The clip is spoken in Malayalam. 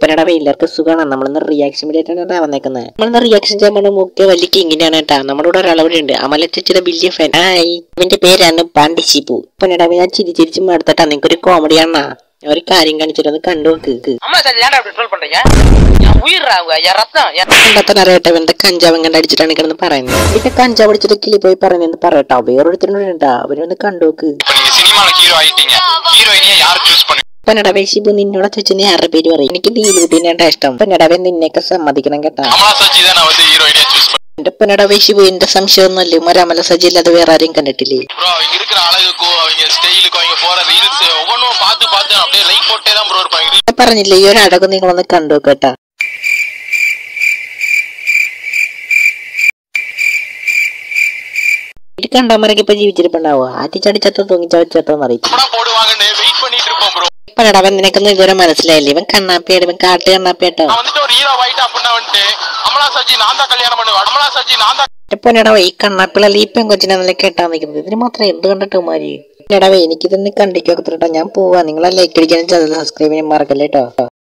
ഇപ്പനടാ എല്ലാവർക്കും സുഖമാണ് നമ്മളിന്ന് റിയാക്ഷൻ വീഡിയോ ആയിട്ടാണ് വന്നേക്കുന്നത് നമ്മളിന്ന് റിയാക്ഷൻ ചെയ്യാൻ പോണ മുഖ്യ വലിയ കിങ്ങിനാണ് കേട്ടാ നമ്മുടെ കൂടെ ഒരാളവിടെ ഉണ്ട് അമല ചേച്ചിയുടെ വലിയ ഫാൻ ഹായ് ഇവന്റെ പേരാണ് പാണ്ടി ഷിപ്പു ഇപ്പനടാ ഞാൻ ചിരി ചിരിച്ച് മടുത്തിട്ടാ നിനക്കൊരു കോമഡിയാണാ ഞാൻ ഒരു കാര്യം കാണിച്ചിട്ടൊന്ന് കണ്ടു നോക്ക് அம்மா சார் ஏன்டா அப்படி ட்ரோல் பண்றீங்க என் உயிர்ரா அவங்க என் ரத்தம் என் കണ്ടാത്ത അറിയട്ടെ ഇവന്റെ കഞ്ചാവ് കണ്ട് അടിച്ചിട്ടാണ് കിടന്ന് പറയുന്നത് ഇതിന്റെ കഞ്ചാവ് അടിച്ചിട്ട് കിളി പോയി പറയുന്നത് പറയട്ടോ വേറൊരുത്തരുണ്ടാ അവരൊന്ന് കണ്ടു നോക്ക് இப்ப நீங்க சினிமால ஹீரோ ஆயிட்டீங்க ஹீரோயினியா யார் சூஸ் பண்ணுவீங்க ഇപ്പനടവേ ഷിബു നിന്നോട് ചോദിച്ചു നീ ആരുടെ പേര് പറയും എനിക്ക് നീലൂട്ടിനാ ഇഷ്ടം ഇപ്പനടവേ നിന്നെയൊക്കെ സമ്മതിക്കണം കേട്ടാ கமலா சச்சி தான் நான் வந்து ஹீரோயினியா சூஸ் பண்ணேன் എന്റെ ഇപ്പനടവേ ഷിബു എന്റെ സംശയമൊന്നുമല്ലേ മരാമല സജി അല്ലാതെ വേറെ ആരെയും കണ്ടിട്ടില്ലേ ப்ரோ அவங்க இருக்கிற அழகுக்கும் அவங்க ஸ்டைலுக்கும் அவங்க போற ரீல்ஸ் ஒவ்வொன்றும் பார்த்து பார்த்து அப்படியே லைக் போட்டே தான் ப்ரோ இருப்பாங்க ഞാൻ പറഞ്ഞില്ലേ ഈ ഒരു അടകം നിങ്ങളൊന്ന് കണ്ടു കേട്ടാ ഇത് കണ്ടാമരൊക്കെ ഇപ്പൊ ജീവിച്ചിരിപ്പുണ്ടാവോ ആറ്റിച്ചടിച്ചത്തോ തൂങ്ങിച്ചടിച്ചത്തോന്ന് അറിയിച്ചു படம் போடுவாங்கன்னு வெயிட் பண்ணிட்டு இருப்போம் ப்ரோ ഇപ്പനടവൻ നിനക്കൊന്നും ഇതുവരെ മനസ്സിലായില്ലേ ഇവൻ കണ്ണാപ്പിയാണ് ഇവൻ കാട്ട് കണ്ണാപ്പിയാട്ടോ நான் வந்துட்டு ஒரு ஹீரோ ஆயிட்டா அப்படின்னா வந்துட்டு அமலா சச்சி நான் தான் കല്യാണം பண்ணுவேன் അമലാ സച്ചി ഞാൻ தான் പൊന്നടവ ഈ കണ്ണാപ്പിളല്ല ഈ പെങ്കൊച്ചിനെ നല്ല കേട്ടാ നിൽക്കുന്നത് ഇതിന് മാത്രം എന്ത് കണ്ടിട്ട് മാരി എടവേ എനിക്ക് തന്നെ കണ്ടിക്കൊക്കെ ഞാൻ പോവാ നിങ്ങളെ ലൈക്ക് അടിക്കാനും ചാനൽ സബ്സ്ക്രൈബ് ചെയ്യാൻ മറക്കല്ലേ കേട്ടോ